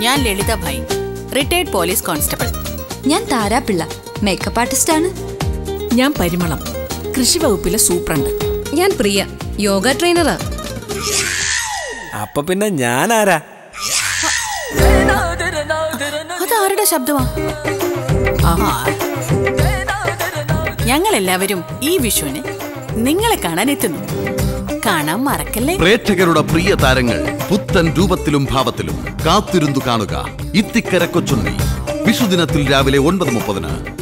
ഞാൻ Lalitha Bhai retired police constable ഞാൻ Tharapillai makeup artist ആണ് ഞാൻ പരിമളം കൃഷി വകുപ്പിലെ സൂപ്രണ്ട് ഞാൻ പ്രിയ യോഗ ട്രെയിനറാ അപ്പൊ പിന്നെ ഞാൻ ആരാ അതാരുടെ ശബ്ദമാ ആ. ഞങ്ങളെല്ലാവരും ഈ വിഷുവിന് നിങ്ങളെ കാണാൻ എത്തുന്നു കാണാൻ മറക്കല്ലേ പ്രേക്ഷകരുടെ പ്രിയ താരങ്ങൾ പുത്തൻ രൂപത്തിലും ഭാവത്തിലും കാത്തിരുന്നു കാണുക ഇത്തിക്കര കൊച്ചുണ്ണി വിഷുദിനത്തിൽ രാവിലെ ഒൻപത് മുപ്പതിന്